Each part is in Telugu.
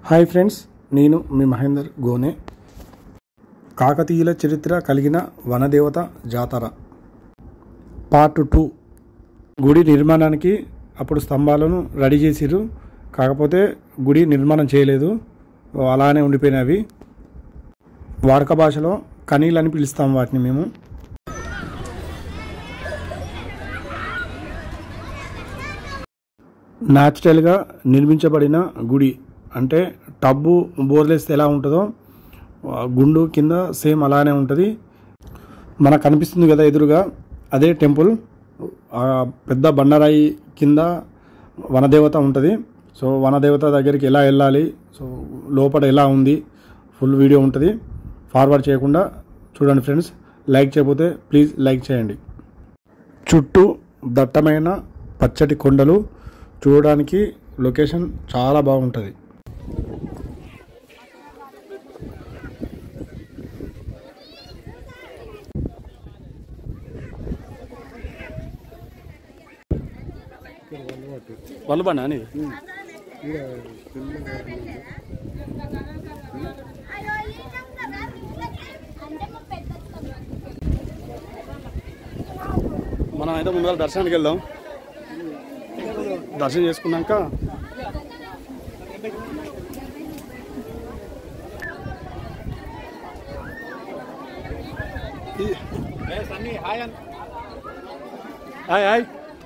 హాయ్ ఫ్రెండ్స్ నేను మీ మహేందర్ గోనె కాకతీయుల చరిత్ర కలిగిన వనదేవత జాతర పార్ట్ టూ గుడి నిర్మాణానికి అప్పుడు స్తంభాలను రెడీ చేసిర్రు కాకపోతే గుడి నిర్మాణం చేయలేదు అలానే ఉండిపోయినవి వాడుక భాషలో కనీలు అని పిలుస్తాం వాటిని మేము న్యాచురల్గా నిర్మించబడిన గుడి అంటే టబ్బు బోర్లేస్తే ఎలా ఉంటుందో ఆ గుండు కింద సేమ్ అలానే ఉంటుంది మనకు కనిపిస్తుంది కదా ఎదురుగా అదే టెంపుల్ ఆ పెద్ద బండరాయి కింద వనదేవత ఉంటుంది సో వనదేవత దగ్గరికి ఎలా వెళ్ళాలి సో లోపల ఎలా ఉంది ఫుల్ వీడియో ఉంటుంది ఫార్వర్డ్ చేయకుండా చూడండి ఫ్రెండ్స్ లైక్ చేయకపోతే ప్లీజ్ లైక్ చేయండి చుట్టూ దట్టమైన పచ్చటి కొండలు చూడడానికి లొకేషన్ చాలా బాగుంటుంది వల్లబండి అని మనం అయితే ముందుగా దర్శనానికి వెళ్దాం దర్శనం చేసుకున్నాక ఈ- హాయ్ హాయ్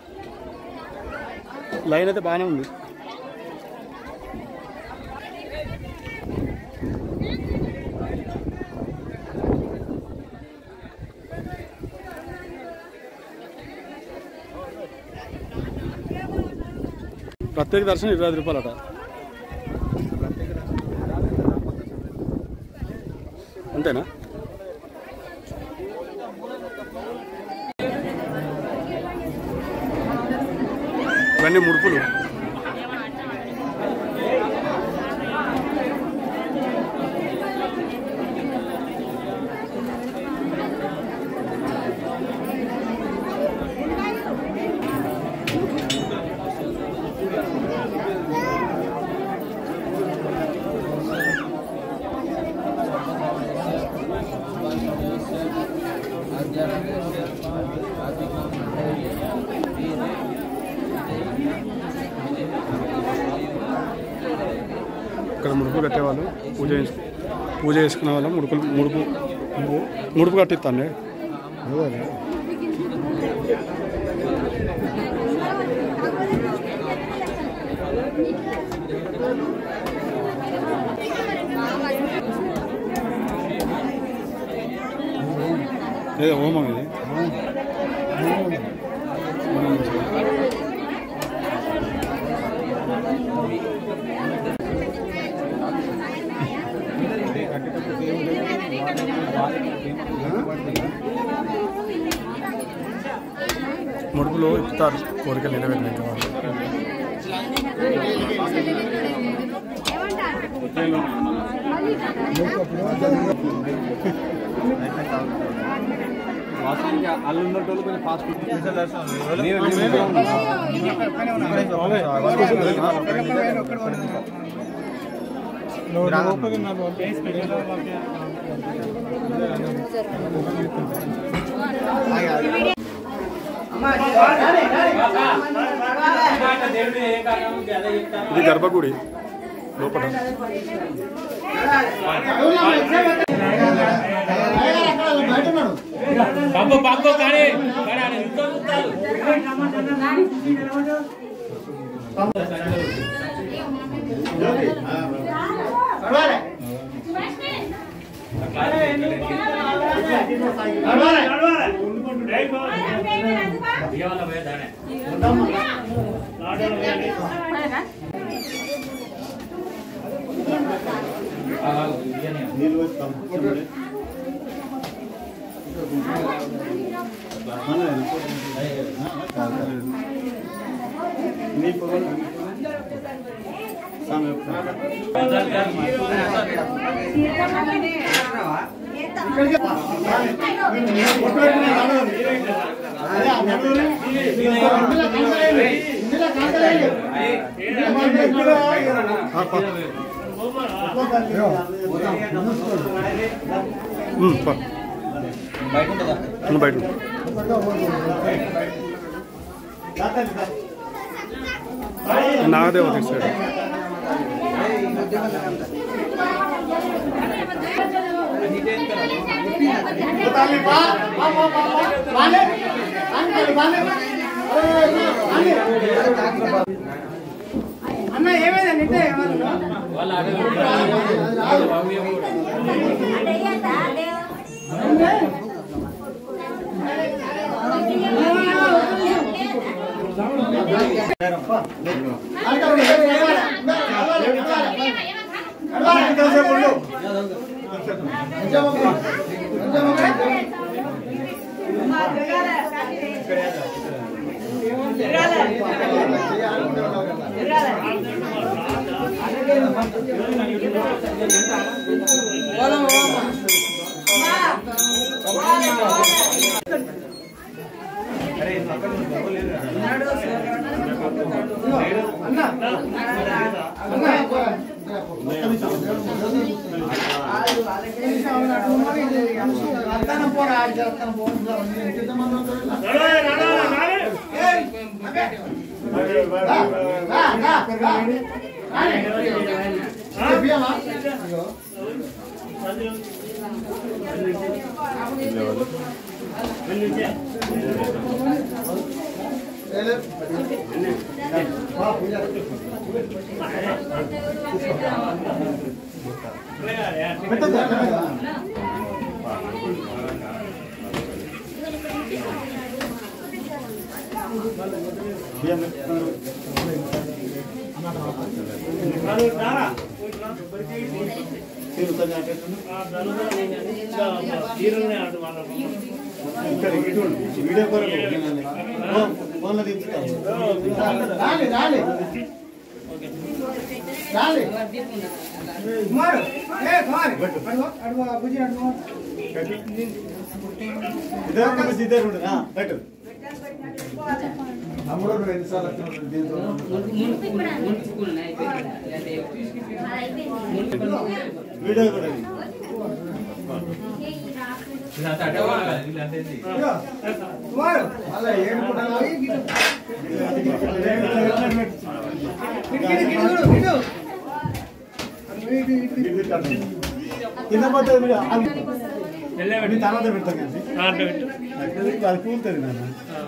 లైన్ అయితే బాగానే ఉంది ప్రత్యేక దర్శనం ఇరవై ఐదు రూపాయలట అంతేనా ఇవన్నీ ముడుపులు ఇక్కడ ముడుపు కట్టేవాళ్ళు పూజ చేసు- పూజ చేసుకునే వాళ్ళు ముడుపులు ముడుపు ముడుపు కట్టిస్తాండి ఏదో హోమం ఇది ముడుపులు ఇస్తారు కోరికలు నెరవేరినాక వాళ్ళు ఇది గర్భగుడి లోపల పంపు పంపు కానీ కానీ ఆయన ఇంట్లో చూస్తాడు. ఇవాళ పోయేదానే. ఆ, ఇయ్యనే. ఉమ్, పో. నువ్వు బయట ఉండు. నాదే ఒక సైడ్ అన్న ఏమైందండి ఇంటే వాళ్ళ అడవి బాబు వీడియో ఫోన్లో దించుతాం రాలే రాలే రాలే కుమారు ఏ కుమార్ అడుగు అడుగు బుజ్జి అడుగు ఇద్దరు కొంచెం ఇద్దరు ఉండు. ఆ, పెట్టు అమ్ముడు నువ్వు ఎన్నిసార్లు వచ్చినావు దీంతో వీడియో కూడా ఇది. ఇదంతా అడ్డగోలు కాదు, వీళ్ళంతా ఏంది? కుమారు మళ్ళా ఏడు పూటలు గిడు గిడు గిడు గిడు ఇది పెట్టండి. కింద పోతుంది వీడియో. అది- మీ తర్వాత పెడతాం కానీ అది కూలుతుంది నాన్న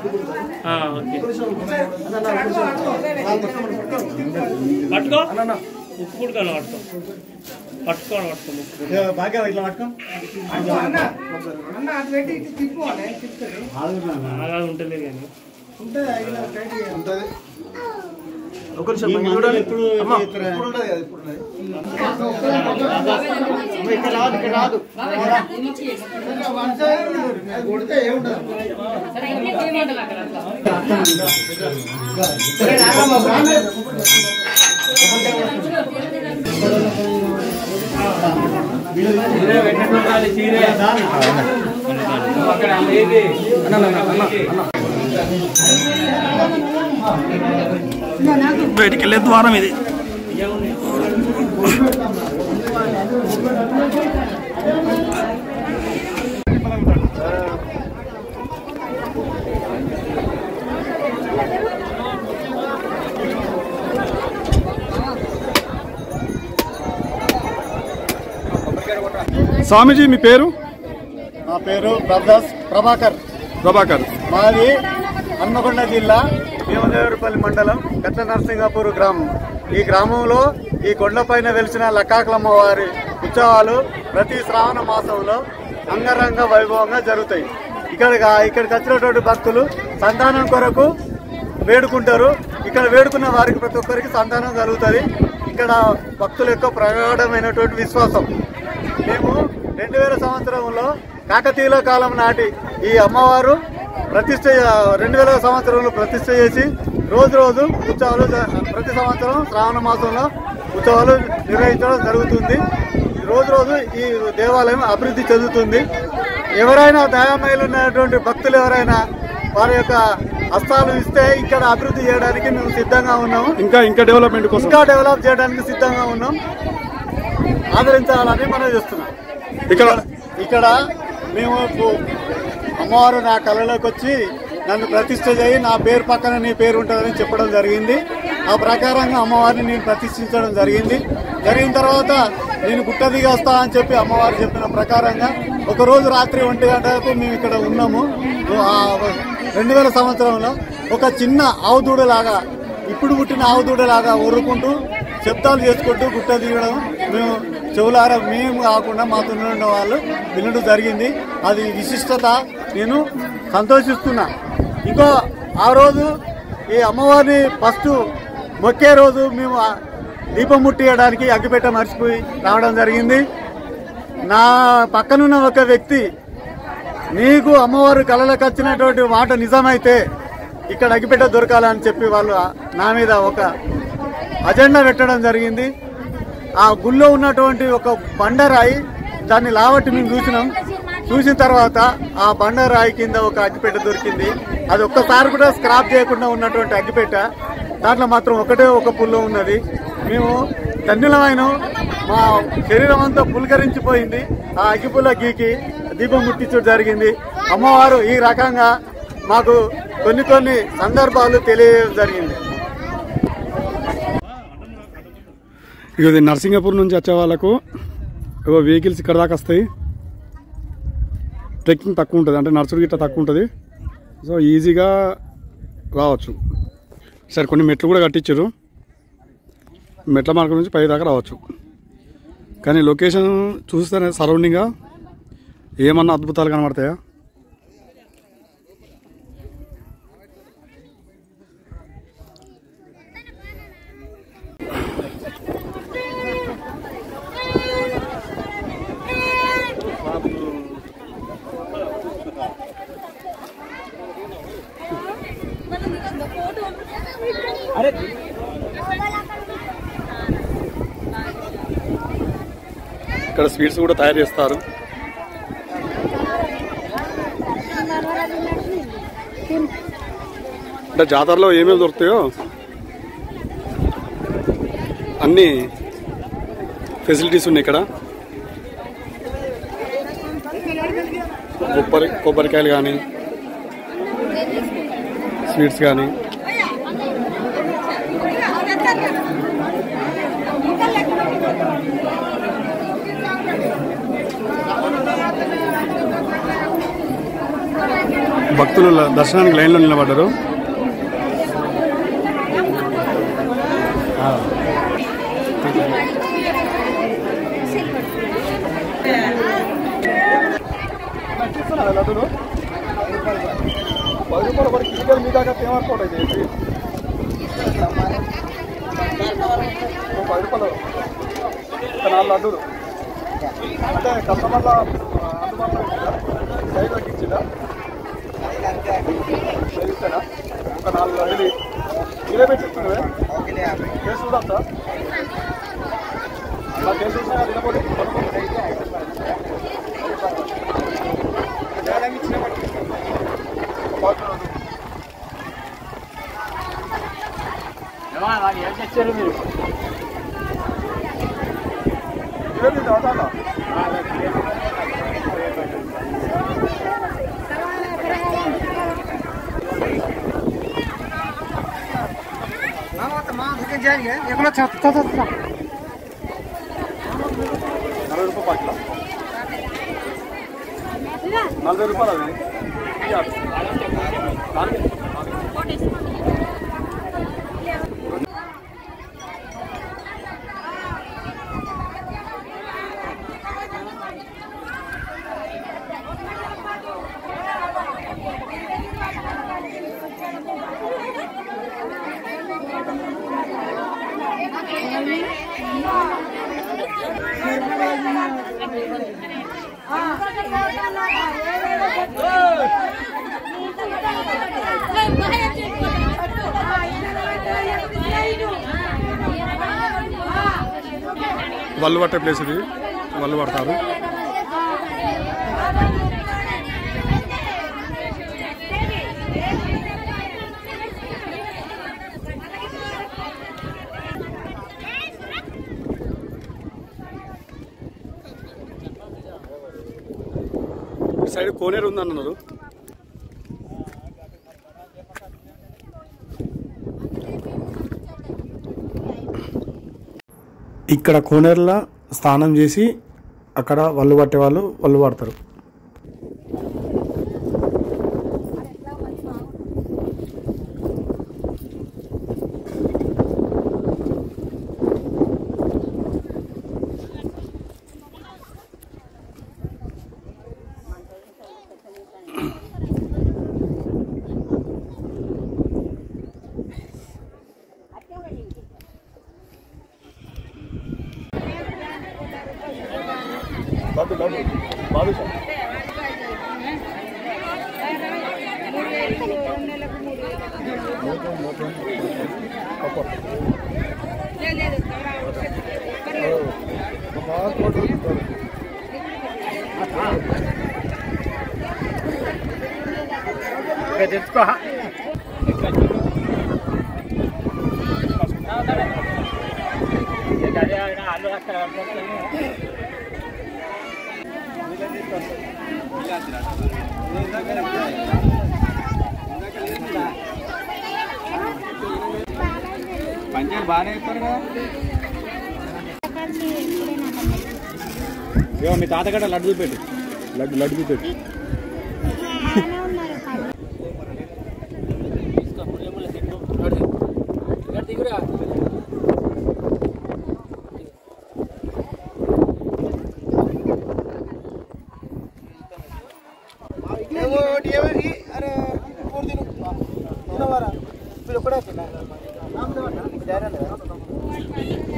పట్టుకో ఉప్పు కుడుకాను పట్టుకో పట్టుకోను పట్టుకో ముక్కు ఏ, భాగ్యం ఇట్లా పట్టుకో అన్న అన్న అది పెట్టి ఇటు తిప్పుకోవాలి తిప్పుతుంది ఆగు నాన్న. అలా ఉంటుంది కానీ ఉంటుంది ఇలా టైట్ చేయాలి. ఉంటది. ఒక ఈ మందులు ఎప్పుడు చేస్తారా? ఇక్కడ రాదు ఇక్కడ రాదు వన్ సైడ్ అది కొడితే ఏముండదు సరే, రామ్మా, రాలే. చీరే పెట్టినట్టు ఉండాలి, చీరే. అక్కడ ఏంది? బయటికి వెళ్ళే ద్వారం ఇది స్వామీజీ మీ పేరు నా పేరు ప్రభాస్ ప్రభాకర్ ప్రభాకర్ మాది హన్మకొండ జిల్లా భీమదేవరపల్లి మండలం గట్ల నరసింగాపూర్ గ్రామం ఈ గ్రామంలో ఈ కొండపైన వెలిసిన లక్కాకులమ్మ వారి ఉత్సవాలు ప్రతి శ్రావణ మాసంలో అంగరంగ వైభవంగా జరుగుతాయి ఇక్కడ ఇక్కడికి వచ్చినటువంటి భక్తులు సంతానం కొరకు వేడుకుంటారు ఇక్కడ వేడుకున్న వారికి ప్రతి ఒక్కరికి సంతానం కలుగుతుంది ఇక్కడ భక్తుల యొక్క ప్రగాఢమైనటువంటి విశ్వాసం మేము రెండు వేల సంవత్సరంలో కాకతీయుల కాలం నాటి ఈ అమ్మవారు ప్రతిష్ట రెండు వేల సంవత్సరంలో ప్రతిష్ట చేసి రోజు రోజు ఉత్సవాలు జ- ప్రతి సంవత్సరం శ్రావణ మాసంలో ఉత్సవాలు నిర్వహించడం జరుగుతుంది రోజు రోజు ఈ దేవాలయం అభివృద్ధి చెందుతుంది ఎవరైనా దయామయులు ఉన్నటువంటి భక్తులు ఎవరైనా వారి యొక్క హస్తాలు ఇస్తే ఇక్కడ అభివృద్ధి చేయడానికి మేము సిద్ధంగా ఉన్నాము ఇంకా ఇంకా డెవలప్మెంట్ కోసం ఇంకా డెవలప్ చేయడానికి సిద్ధంగా ఉన్నాం ఆదరించాలని మనం చేస్తున్నాం ఇక్కడ ఇక్కడ మేము పు- అమ్మవారు నా కళలోకి వచ్చి నన్ను ప్రతిష్ఠ చేయి నా పేరు పక్కన నీ పేరు ఉంటుందని చెప్పడం జరిగింది ఆ ప్రకారంగా అమ్మవారిని నేను ప్రతిష్ఠించడం జరిగింది జరిగిన తర్వాత నేను గుట్ట దిగొస్తా అని చెప్పి అమ్మవారు చెప్పిన ప్రకారంగా ఒక రోజు రాత్రి ఒంటి గంటలకు మేము ఇక్కడ ఉన్నాము ఆ రెండు వేల సంవత్సరంలో ఒక చిన్న ఆవుదూడలాగా ఇప్పుడు పుట్టిన ఆవుదూడలాగా ఊరుకుంటూ శబ్దాలు చేసుకుంటూ గుట్ట దిగడం మేము చెవులారా మేము కాకుండా మాతో ఉన్న వాళ్ళు వినడం జరిగింది అది విశిష్టత నేను సంతోషిస్తున్నా ఇంకో ఆ రోజు ఈ అమ్మవారిని ఫస్ట్ మొక్కే రోజు మేము ఆ దీపం ముట్టియడానికి అగ్గిపెట్ట మర్చిపోయి రావడం జరిగింది నా పక్కనున్న ఒక వ్యక్తి నీకు అమ్మవారు కళలకు వచ్చినటువంటి మాట నిజమైతే ఇక్కడ అగ్గిపెట్ట దొరకాలని చెప్పి వాళ్ళు నా మీద ఒక అజెండా పెట్టడం జరిగింది ఆ గుళ్ళో ఉన్నటువంటి ఒక బండరాయి దాన్ని లావట్టి మేము చూసినాం చూసిన తర్వాత ఆ బండరాయి కింద ఒక అగ్గిపెట్ట దొరికింది అది ఒక్కసారి కూడా స్క్రాప్ చేయకుండా ఉన్నటువంటి అగ్గిపెట్ట దాంట్లో మాత్రం ఒకటే ఒక పుల్లో ఉన్నది మేము ధన్యులమైన మా శరీరం అంతా పులకరించిపోయింది ఆ అగ్గిపుల్ల గీకి దీపం ముట్టించడం జరిగింది అమ్మవారు ఈ రకంగా మాకు కొన్ని కొన్ని సందర్భాలు తెలియజేయడం జరిగింది ఇక ఇది నర్సింగపూర్ నుంచి వచ్చే వాళ్ళకు ఏవో వెహికల్స్ ఇక్కడ దాకా వస్తాయి ట్రెక్కింగ్ తక్కువ ఉంటుంది అంటే నర్సరీ గిట్ట తక్కువ ఉంటుంది సో ఈజీగా రావచ్చు సరే కొన్ని మెట్లు కూడా కట్టించారు మెట్ల మార్గం నుంచి పై దాకా రావచ్చు కానీ లొకేషన్ చూస్తేనే సరౌండింగ్గా ఏమన్నా అద్భుతాలు కనబడతాయా ఇక్కడ స్వీట్స్ కూడా తయారు చేస్తారు అంటే జాతరలో ఏమేమి దొరుకుతాయో అన్ని ఫెసిలిటీస్ ఉన్నాయి ఇక్కడ కొబ్బరి కొబ్బరికాయలు కానీ స్వీట్స్ కానీ భక్తులు ల- దర్శనానికి లైన్లో నిలబడ్డారు పది రూపాయలు పడి కిటికీలు మీ దాకా తేమనుకోండి ఇది పది రూపాయలు ఒక నాలుగు లడ్డూలు అంటే కస్టమర్ల ఆ, అందుబాటులో ఇచ్చిందా సైడ్ తగ్గించిందా ఇస్తారా ఒక నాలుగు లడ్డూలు కిలో పెట్టిస్తున్నావే కేసు చూద్దాం సార్ అలా కేసు చూసినా తినకూడదు ఏం చేస్తారు మీరు కిలో మీద అవుతాడా ఎక్కడ చెత్త నలభై రూపాయలు పాకిలా నలభై రూపాయలు అది ఇయ్యాలి. దానికి వల్లు పట్టే ప్లేస్ ఇది వల్లు పడతారు సైడ్ కోనేరు ఉందన్నారు ఇక్కడ కోనేరులో స్నానం చేసి అక్కడ వల్లు పట్టే వాళ్ళు వల్లు పడతారు తెచ్చుకో అల్లు అక్కడ పంచాలు బాగానే ఇస్తారు కదా ఇగో మీ తాతగడ లడ్డు చూపెట్టు లడ్డు లడ్డు చూపెట్టు अरे पूर्ण दिन हमारा फिर पड़ा था नाम दे बता जा रहा है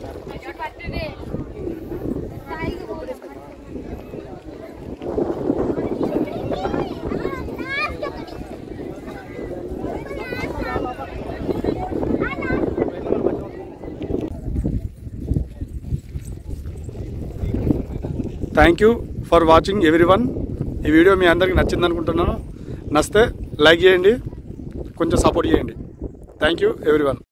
thank you for watching everyone ఈ వీడియో మీ అందరికి నచ్చింది అనుకుంటున్నాను నచ్చితే లైక్ చేయండి కొంచెం సపోర్ట్ చేయండి థ్యాంక్ యూ ఎవ్రీ వన్